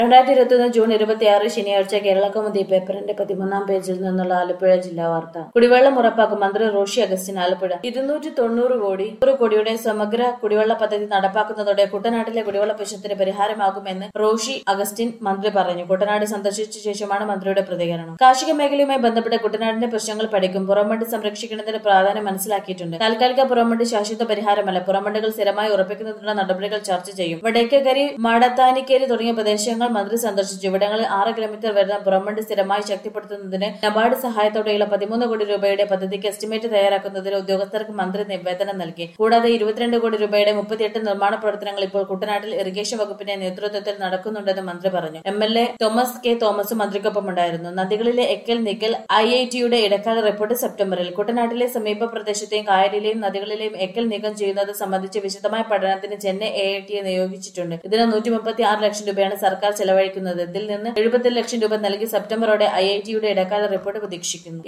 രണ്ടായിരത്തി ഇരുപത്തിയൊന്ന് ജൂൺ ഇരുപത്തിയാറ് ശനിയാഴ്ച കേരളകൗമുദി പേപ്പറിന്റെ പതിമൂന്നാം പേജിൽ നിന്നുള്ള ആലപ്പുഴ ജില്ലാ വാർത്ത കുടിവെള്ളം ഉറപ്പാക്കും മന്ത്രി റോഷി അഗസ്റ്റിൻ ആലപ്പുഴ ഇരുന്നൂറ്റി തൊണ്ണൂറ് കോടി നൂറ് കോടിയുടെ സമഗ്ര കുടിവെള്ള പദ്ധതി നടപ്പാക്കുന്നതോടെ കുട്ടനാട്ടിലെ കുടിവെള്ള പ്രശ്നത്തിന് പരിഹാരമാകുമെന്ന് റോഷി അഗസ്റ്റിൻ മന്ത്രി പറഞ്ഞു കുട്ടനാട് സന്ദർശിച്ച ശേഷമാണ് മന്ത്രിയുടെ പ്രതികരണം കാർഷിക മേഖലയുമായി ബന്ധപ്പെട്ട കുട്ടനാടിന്റെ പ്രശ്നങ്ങൾ പഠിക്കും പുറമണ്ട് സംരക്ഷിക്കുന്നതിന് പ്രാധാന്യം മനസ്സിലാക്കിയിട്ടുണ്ട് താൽക്കാലിക പുറമണ്ട് ശാശ്വത പരിഹാരമല്ല പുറമണ്ടുകൾ സ്ഥിരമായി ഉറപ്പിക്കുന്നതിനുള്ള നടപടികൾ ചർച്ച ചെയ്യും വടക്കേക്കരി മാടത്താനിക്കേരി തുടങ്ങിയ പ്രദേശങ്ങൾ മന്ത്രി സന്ദർശിച്ചു ഇവിടങ്ങളിൽ ആറ് കിലോമീറ്റർ വരുന്ന പുറമണ്ട് സ്ഥിരമായി ശക്തിപ്പെടുത്തുന്നതിന് നബാർഡ് സഹായത്തോടെയുള്ള പതിമൂന്ന് കോടി രൂപയുടെ പദ്ധതിക്ക് എസ്റ്റിമേറ്റ് തയ്യാറാക്കുന്നതിന് ഉദ്യോഗസ്ഥർക്ക് മന്ത്രി നിവേദനം നൽകി കൂടാതെ ഇരുപത്തിരണ്ട് കോടി രൂപയുടെ മുപ്പത്തിയെട്ട് നിർമ്മാണ പ്രവർത്തനങ്ങൾ ഇപ്പോൾ കുട്ടനാട്ടിൽ ഇറിഗേഷൻ വകുപ്പിന്റെ നേതൃത്വത്തിൽ നടക്കുന്നുണ്ടെന്ന് മന്ത്രി പറഞ്ഞു M L A Thomas K Thomas മന്ത്രിക്കൊപ്പം ഉണ്ടായിരുന്നു നദികളിലെ എക്കൽ നിക്കൽ ഐ ഐ ടിയുടെ ഇടക്കാല റിപ്പോർട്ട് സെപ്റ്റംബറിൽ കുട്ടനാട്ടിലെ സമീപ പ്രദേശത്തെയും കായലിലെയും നദികളിലെയും എക്കൽ നീക്കം ചെയ്യുന്നത് സംബന്ധിച്ച് വിശദമായ പഠനത്തിന് ചെന്നൈ എ ഐ ടിയെ നിയോഗിച്ചിട്ടുണ്ട് ഇതിന് നൂറ്റി മുപ്പത്തി ആറ് ലക്ഷം രൂപയാണ് സർക്കാർ ചെലവഴിക്കുന്നത് ഇതിൽ നിന്ന് എഴുപത്തി ലക്ഷം രൂപ നൽകി സെപ്റ്റംബറോടെ ഐ ഐ ടിയുടെ ഇടക്കാല റിപ്പോർട്ട് പ്രതീക്ഷിക്കുന്നു